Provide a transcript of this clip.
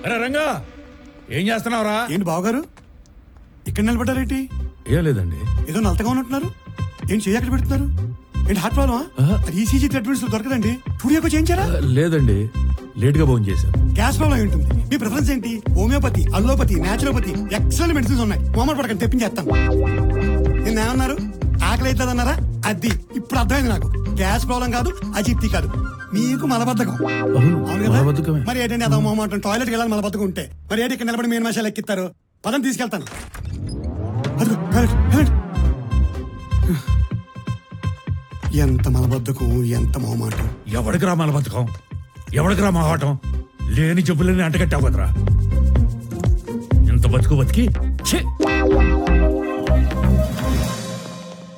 అరే రంగా ఏం చేస్తున్నావురా ఏంటి బావగారు ఇక్కడ నిలబడ్డారేంటి ఏం లేదండి ఏదో నల్లగా ఉన్నట్టున్నారు ఏంటి చేయి ఎక్కడ పెడుతున్నారు ఏంటి హార్ట్ ప్రాబ్లమా ఆహా. అది ఈసీజీ ట్రీట్మెంట్స్ దొరకదండి స్టూడియోకి చేయించారా ఆ, లేదండి లేట్ గా ఫోన్ చేశాను గ్యాస్ ప్రాబ్లం అయి ఉంటుంది మీ ప్రిఫరెన్స్ ఏంటి homeopathy allopathy naturopathy excellent medicines ఉన్నాయి మొహమ్మద్ పడకండి తెప్పించేస్తాను నేను ఏమన్నారు ఆకలి అవుతుందన్నారా అది ఇప్పుడు అర్థమైంది నాకు గ్యాస్ ప్రాబ్లం కాదు అజీర్తి కాదు మీకు మలబద్ధకం అవును అవును కదా మలబద్ధకమే. మరి ఏంటండి అదో మొహమాట టాయిలెట్ వెళ్ళాలి మలబద్ధకం ఉంటే మరి ఏంటి ఇక్కడ నిలబడి మీరు మసాలు ఎక్కిస్తారు పదం తీసుకెళ్తాను అదిగో, వెళ్ళండి, వెళ్ళండి. ఎంత మలబద్ధకం ఎంత మొహమాటం ఎవడికి రా మలబద్ధకం ఎవడికి రా మొహాటం లేని జబ్బులని అంటగట్టావు కదరా ఇంత బతుకు బతికి